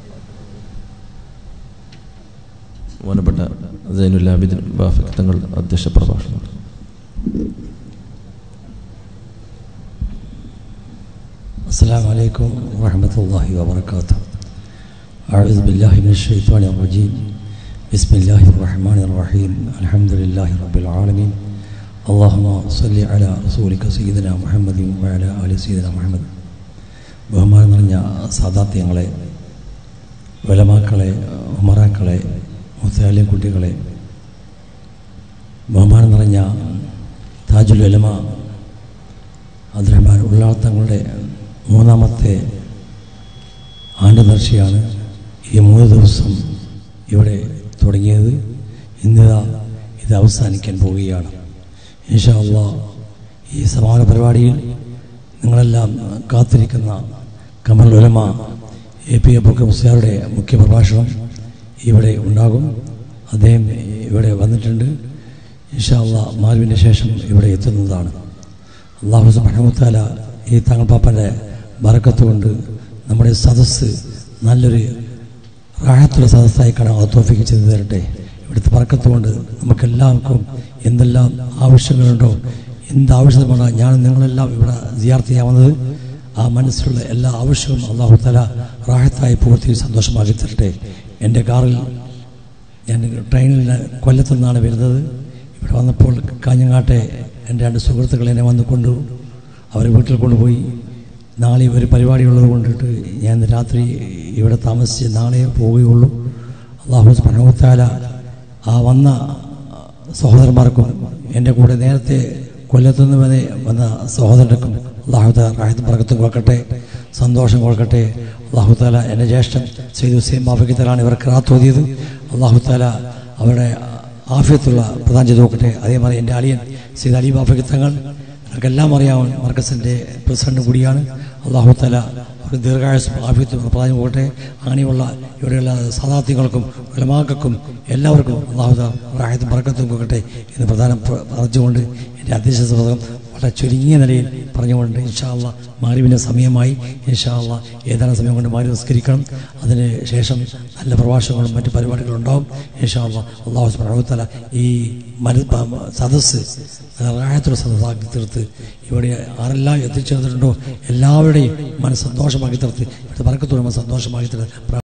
ബഹുമാനപ്പെട്ട സൈനുല്ലാബിദിൻ ബാഫിക് തങ്ങൾ അധ്യക്ഷ പ്രഭാഷണം السلام عليكم ورحمة الله وبركاته أعوذ بالله من الشيطان الرجيم بسم الله الرحمن الرحيم الحمد لله رب العالمين اللهم صل على رسولك سيدنا محمد وعلى آل سيدنا محمد ബഹുമാനം നിറഞ്ഞ സാദാത്യങ്ങളെ വലമാക്കളെ ഉമറാക്കളെ മുത്തലാലിം കുട്ടികളെ ബഹുമാനം നിറഞ്ഞ താജുൽ വലമ അബ്ദുറഹ്മാൻ ഉള്ളാത്തങ്ങളുടെ മൂന്നാമത്തെ ആണ്ടുനർച്ചയാണ് ഈ മൂന്ന് ദിവസം ഇവിടെ തുടങ്ങിയത് ഇന്നിതാ ഇത് അവസാനിക്കാൻ പോവുകയാണ് ഇൻഷാ അള്ളാ ഈ സമാപന പരിപാടിയിൽ നിങ്ങളെല്ലാം കാത്തിരിക്കുന്ന കമൽ ഉലമ എ പി അബുക്ക് മുസ്ലിയാരുടെ മുഖ്യ പ്രഭാഷണം ഇവിടെ ഉണ്ടാകും അദ്ദേഹം ഇവിടെ വന്നിട്ടുണ്ട് ഇൻഷാ അള്ളാ മാലുവിൻ്റെ ശേഷം ഇവിടെ എത്തുന്നതാണ് അള്ളാഹു സുബ്ഹാനഹുവതആല ഈ തങ്ങൾ പാപ്പൻ്റെ ബറക്കത്ത് കൊണ്ട് നമ്മുടെ സദസ്സ് നല്ലൊരു റാഹത്തുള്ള സദസ്സായി കാണാൻ തോഫിക്ക് ചെയ്തു തരട്ടെ ഇവിടുത്തെ ബറക്കത്ത് കൊണ്ട് നമുക്കെല്ലാവർക്കും എന്തെല്ലാം ആവശ്യങ്ങളുണ്ടോ എന്ത് ആവശ്യമാണ് ഞാൻ നിങ്ങളെല്ലാം ഇവിടെ സിയാർത്ത് ചെയ്യാൻ വന്നത് ആ മനസ്സിലുള്ള എല്ലാ ആവശ്യവും അള്ളാഹു തല റാഹത്തായി പൂർത്തി സന്തോഷമാക്കി തരട്ടെ എൻ്റെ കാറിൽ ഞാൻ ട്രെയിനിൽ കൊല്ലത്തു നിന്നാണ് വരുന്നത് ഇവിടെ വന്നപ്പോൾ കാഞ്ഞങ്ങാട്ടെ എൻ്റെ രണ്ട് സുഹൃത്തുക്കൾ എന്നെ വന്ന് കൊണ്ടു അവരെ വീട്ടിൽ കൊണ്ടുപോയി നാളെ ഒരു പരിപാടി ഉള്ളത് കൊണ്ടിട്ട് ഞാൻ ഇന്ന് രാത്രി ഇവിടെ താമസിച്ച് നാളെ പോവുകയുള്ളൂ അള്ളാഹു പണവത്താല ആ വന്ന സഹോദരന്മാർക്കും എൻ്റെ കൂടെ നേരത്തെ കൊല്ലത്തുനിന്ന് വരെ വന്ന സഹോദരർക്കും അള്ളാഹുദ റാഹത്ത് പറക്കത്തും കൊടുക്കട്ടെ സന്തോഷം കൊടുക്കട്ടെ അള്ളാഹുത്താല എൻ്റെ ജ്യേഷ്ഠൻ സെയ്ദ് ഹുസൈൻ ബാഫിക്കത്തലാണ് ഇവർക്ക് റാത്തോതിയത് അള്ളാഹുത്താല അവരുടെ ആഫിയത്തുള്ള പ്രധാനം ചെയ്ത് നോക്കട്ടെ അതേമാതിരി എൻ്റെ അളിയൻ സെയ്ദ് അലി ബാഫിക്കത്തങ്ങൾ നമുക്കെല്ലാം അറിയാവും മർക്കസിൻ്റെ പ്രസിഡന്റ് കൂടിയാണ് അള്ളാഹുത്താല ഒരു ദീർഘായുസ് ആഫിയത്തും പ്രധാനം പോകട്ടെ അങ്ങനെയുള്ള ഇവിടെയുള്ള സാധാർത്ഥ്യങ്ങൾക്കും ഉലമാക്കൾക്കും എല്ലാവർക്കും അള്ളാഹുദ റാഹത്തും പറക്കത്തും കൊടുക്കട്ടെ എന്ന് പ്രധാനം പറഞ്ഞുകൊണ്ട് എൻ്റെ അധ്യക്ഷ സ്വാഗതം വളരെ ചുരുങ്ങിയ നിലയിൽ പറഞ്ഞുകൊണ്ട് ഇൻഷാല്ല മാരിവിൻ്റെ സമയമായി ഇൻഷാല്ല ഏതാനും സമയം കൊണ്ട് മാരി നിസ്കരിക്കണം അതിന് ശേഷം നല്ല പ്രഭാഷണങ്ങളും മറ്റു പരിപാടികളും ഉണ്ടാവും ഇൻഷാല്ല അള്ളാഹു പ്രഭുത്തല ഈ മരു സദസ്സ് റായത്തുള്ള സദസ്സാക്കി തീർത്ത് ഇവിടെ ആരെല്ലാം എത്തിച്ചേർന്നിട്ടുണ്ടോ എല്ലാവരുടെയും മനസ്സ് സന്തോഷമാക്കി തീർത്ത് ഇവിടുത്തെ പറക്കത്തോടെ സന്തോഷമാക്കി തീർത്ത്